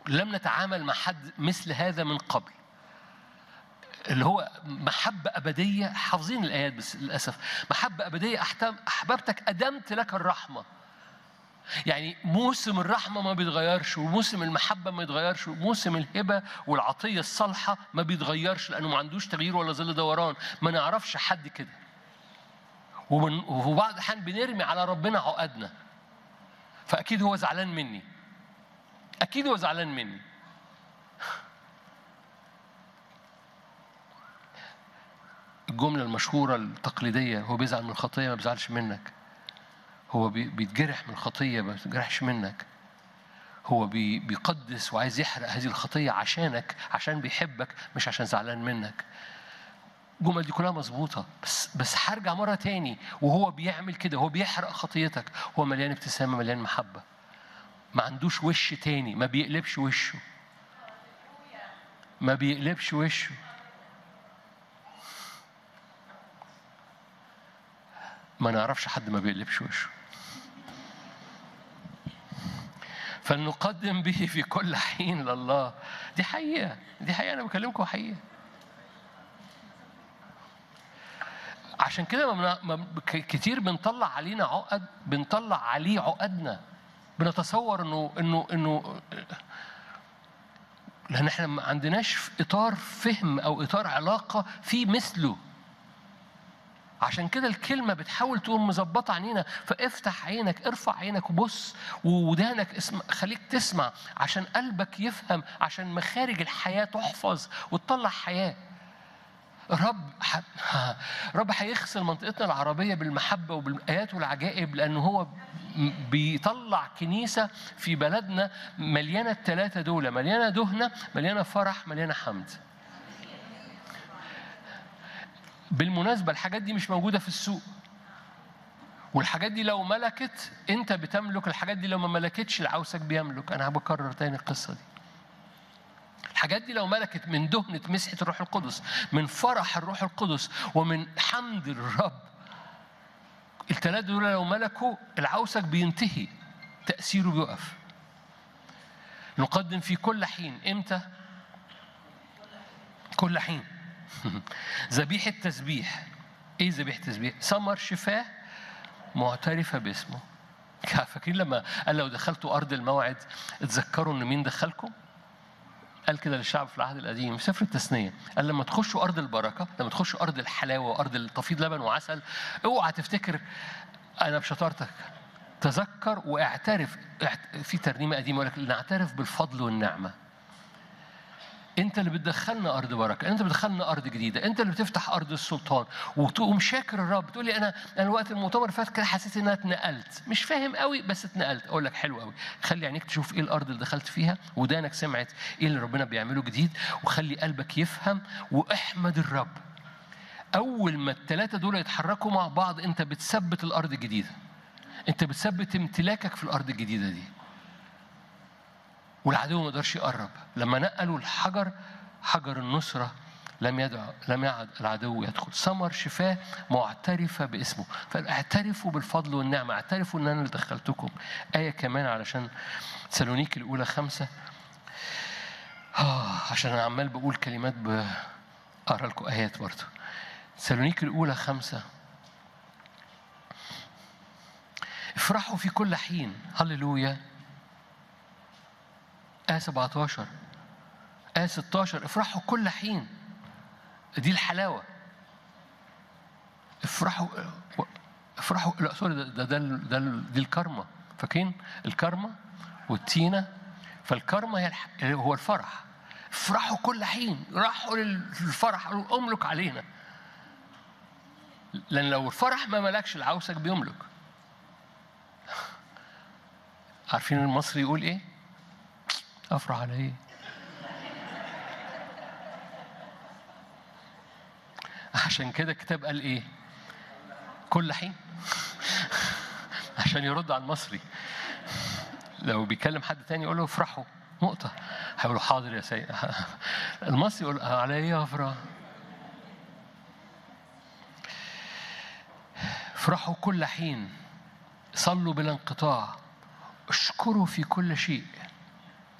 لم نتعامل مع حد مثل هذا من قبل اللي هو محبة أبدية حافظين الآيات بس للأسف محبة أبدية أحتم أحببتك أدمت لك الرحمة يعني موسم الرحمة ما بيتغيرش وموسم المحبة ما يتغيرش وموسم الهبة والعطية الصالحة ما بيتغيرش لأنه ما عندوش تغيير ولا ظل دوران ما نعرفش حد كده ومن وفي بعض الأحيان بنرمي على ربنا عقدنا فأكيد هو زعلان مني أكيد هو زعلان مني الجملة المشهورة التقليدية هو بيزعل من الخطية ما بيزعلش منك هو بي- بيتجرح من الخطية ما بيتجرحش منك هو بي- بيقدس وعايز يحرق هذه الخطية عشانك عشان بيحبك مش عشان زعلان منك الجمل دي كلها مظبوطة بس بس هرجع مرة تاني وهو بيعمل كده هو بيحرق خطيتك هو مليان ابتسامة مليان محبة ما عندوش وش تاني ما بيقلبش وشه ما بيقلبش وشه ما نعرفش حد ما بيقلبش وشه فلنقدم به في كل حين لله دي حقيقة دي حقيقة أنا بكلمكم حقيقة عشان كده ما ما- ك- كتير بنطلع علينا عقد بنطلع عليه عقدنا بنتصور انه انه انه لان احنا ما عندناش في اطار فهم او اطار علاقه في مثله عشان كده الكلمة بتحاول تقوم مظبطة عينينا فافتح عينك ارفع عينك وبص وودانك اسمع خليك تسمع عشان قلبك يفهم عشان مخارج الحياة تحفظ وتطلع حياة رب ح... رب هيغسل منطقتنا العربية بالمحبة وبالآيات والعجائب لأنه هو م- بيطلع كنيسة في بلدنا مليانة الثلاثة دول مليانة دهنة مليانة فرح مليانة حمد بالمناسبة الحاجات دي مش موجودة في السوق والحاجات دي لو ملكت انت بتملك الحاجات دي لو ما ملكتش العوسك بيملك انا بكرر تاني القصة دي الحاجات دي لو ملكت من دهنة مسحة الروح القدس من فرح الروح القدس ومن حمد الرب الثلاثة دول لو ملكوا العوسك بينتهي تأثيره بيقف نقدم في كل حين امتى؟ كل حين ذبيحة تسبيح ايه ذبيحة تسبيح؟ ثمر شفاه معترفة باسمه فاكرين لما قال لو دخلتوا أرض الموعد اتذكروا إن مين دخلكم؟ قال كده للشعب في العهد القديم في سفر التثنية قال لما تخشوا أرض البركة لما تخشوا أرض الحلاوة وأرض التفيض لبن وعسل اوعى تفتكر أنا بشطارتك تذكر واعترف اعت- في ترنيمة قديمة يقول لك نعترف بالفضل والنعمة انت اللي بتدخلنا ارض بركه انت بتدخلنا ارض جديده انت اللي بتفتح ارض السلطان وتقوم شاكر الرب تقول لي انا انا الوقت المؤتمر اللي فات كده حسيت ان انا اتنقلت مش فاهم قوي بس اتنقلت اقول لك حلو قوي خلي عينيك تشوف ايه الارض اللي دخلت فيها ودانك سمعت ايه اللي ربنا بيعمله جديد وخلي قلبك يفهم واحمد الرب اول ما الثلاثه دول يتحركوا مع بعض انت بتثبت الارض الجديده انت بتثبت امتلاكك في الارض الجديده دي والعدو ما يقدرش يقرب لما نقلوا الحجر حجر النصرة لم يدع لم يعد العدو يدخل ثمر شفاه معترفة باسمه فاعترفوا بالفضل والنعمة اعترفوا ان انا اللي دخلتكم آية كمان علشان سالونيك الأولى خمسة آه عشان أنا عمال بقول كلمات بقرا لكم آيات برضه سالونيك الأولى خمسة افرحوا في كل حين هللويا آية 17 آية 16 افرحوا كل حين دي الحلاوة افرحوا افرحوا لا سوري ده ده, ده, ده دي الكرمة فاكرين الكرمة والتينة فالكرمة هي الح... هو الفرح افرحوا كل حين راحوا للفرح قالوا املك علينا لأن لو الفرح ما ملكش العوسك بيملك عارفين المصري يقول ايه؟ افرح على ايه؟ عشان كده الكتاب قال ايه؟ كل حين عشان يرد على المصري لو بيكلم حد تاني يقول له افرحوا نقطة هيقول له حاضر يا سيد المصري يقول على ايه افرح؟ افرحوا كل حين صلوا بلا انقطاع اشكروا في كل شيء